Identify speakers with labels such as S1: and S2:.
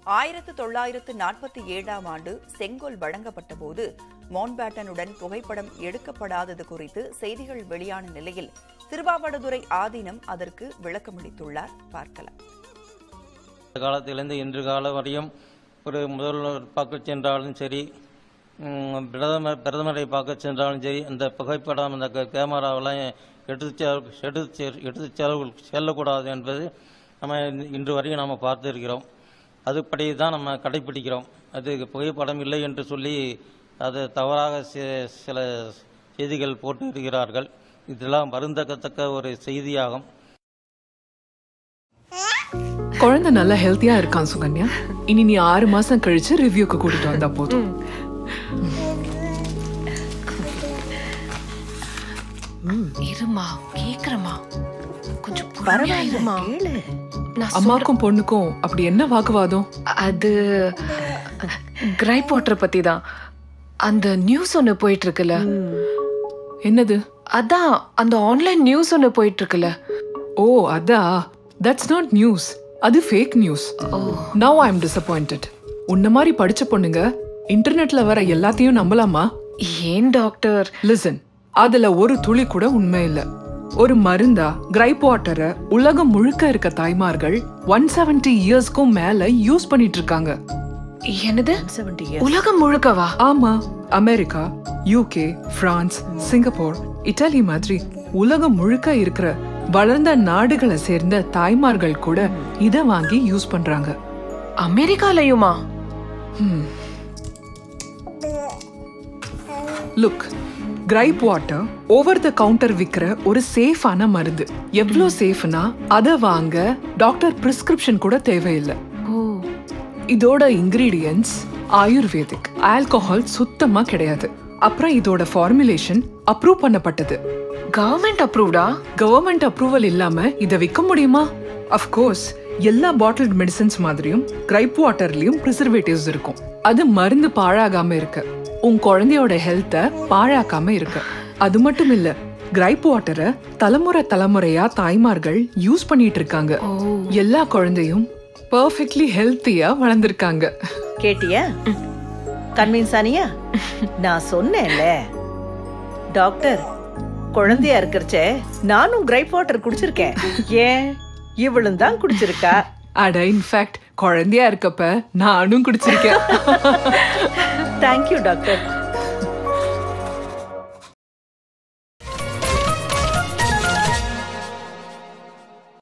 S1: ஆயிரத்து தொள்ளாயிரத்து நாற்பத்தி ஏழாம் ஆண்டு செங்கோல் வழங்கப்பட்ட போது மவுண்ட்பேட்டனுடன் புகைப்படம் எடுக்கப்படாதது குறித்து செய்திகள் வெளியான நிலையில் திருவாவடுதுறை ஆதீனம் அதற்கு விளக்கமளித்துள்ளார் பார்க்கலாம்
S2: இந்த காலத்திலிருந்து இன்று காலம் வரையும் ஒரு முதல்வர் பார்க்க சென்றாலும் சரி ம், பிரதமர் பிரதமரை பார்க்க சென்றாலும் சரி அந்த புகைப்படம் அந்த கே- கேமராவெல்லாம் எடுத்து செல் எடுத்து செல் எடுத்து செல்ல செல்லக்கூடாது என்பது நம்ம இன்று- இன்று வரையும் நாம் பார்த்து இருக்கிறோம் அதுபடி தான் நம்ம கடைபிடிக்கிறோம் அது புகைப்படம் இல்லை என்று சொல்லி அது தவறாக சி- சில செய்திகள் போட்டு இருக்கிறார்கள் இதெல்லாம் வருந்தக்கத்தக்க ஒரு செய்தியாகும்
S3: குழந்தை நல்லா ஹெல்த்தியா இருக்கான் சுகன்யா இனி நீ ஆறு மாசம் கழிச்சு ரிவ்யூக்கு கூட்டிட்டு வந்தா போதும்
S4: இருமா கேக்குறமா கொஞ்சம் பொறுமையா இருமா நான் சொல்ற-
S3: அம்மாக்கும் பொண்ணுக்கும் அப்படி என்ன வாக்குவாதம்
S4: அது கிரைப் வாட்டர் பத்தி தான் அந்த நியூஸ் ஒன்னு போயிட்டு இருக்குல்ல
S3: என்னது
S4: அதான் அந்த ஆன்லைன் நியூஸ் ஒன்னு போயிட்டு இருக்குல்ல
S3: ஓ அதா தட்ஸ் நாட் நியூஸ் அது fake news now I am disappointed உன்ன மாதிரி படிச்ச பொண்ணுங்க இன்டர்நெட்ல வர எல்லாத்தையும் நம்பலாமா
S4: ஏன் டாக்டர்
S3: லிசன் அதுல ஒரு துளி கூட உண்மை இல்ல ஒரு மருந்தா கிரைப் வாட்டரை உலகம் முழுக்க இருக்க தாய்மார்கள் ஒன் செவன்டி இயர்ஸ்க்கும் மேல யூஸ் பண்ணிட்டு இருக்காங்க
S4: என்னது உலகம் முழுக்கவா
S3: ஆமா America UK France Singapore Italy மாதிரி உலகம் முழுக்க இருக்கிற வளர்ந்த நாடுகளை சேர்ந்த தாய்மார்கள் கூட இத வாங்கி யூஸ் பண்றாங்க
S4: அமெரிக்காலயுமா
S3: look gripe water over the counter விக்கிற ஒரு சேஃபான மருந்து எவ்வளோ சேஃப்னா அதை வாங்க டாக்டர் பிரிஸ்கிரிப்ஷன் கூட தேவையில்லை
S4: ஓ
S3: இதோட இன்கிரீடியன்ட்ஸ் ஆயுர்வேதிக் ஆல்கஹால் சுத்தமா கிடையாது அப்புறம் இதோட ஃபார்முலேஷன் அப்ரூவ் பண்ணப்பட்டது
S4: கவர்மெண்ட் அப்ரூவ்டா
S3: கவர்மெண்ட் அப்ரூவல் இல்லாம இத விற்க முடியுமா அஃப் கோர்ஸ் எல்லா பாட்டில்ட் மெடிசன்ஸ் மாதிரியும் கிரைப் வாட்டர்லயும் ப்ரிசர்வேட்டிவ்ஸ் இருக்கும் அது மருந்து பாழாகாம இருக்கு உன் குழந்தையோட ஹெல்த்த பாழாக்காம இருக்கு அது மட்டும் இல்ல கிரைப் வாட்டரை தலைமுறை தலைமுறையா தாய்மார்கள் யூஸ் பண்ணிட்டு இருக்காங்க எல்லா குழந்தையும் பர்ஃபெக்ட்லி ஹெல்த்தியா வளர்ந்திருக்காங்க
S5: கேட்டியா கன்வின்ஸ் ஆனியா நான் சொன்னேன்ல டாக்டர் குழந்தையா இருக்கிறச்ச நானும் கிரைப் வாட்டர் குடிச்சிருக்கேன் ஏன் இவளும் தான் குடிச்சிருக்கா
S3: அட இன்ஃபேக்ட் குழந்தையா இருக்கப்ப நானும் குடிச்சிருக்கேன்
S5: தேங்க்யூ டாக்டர்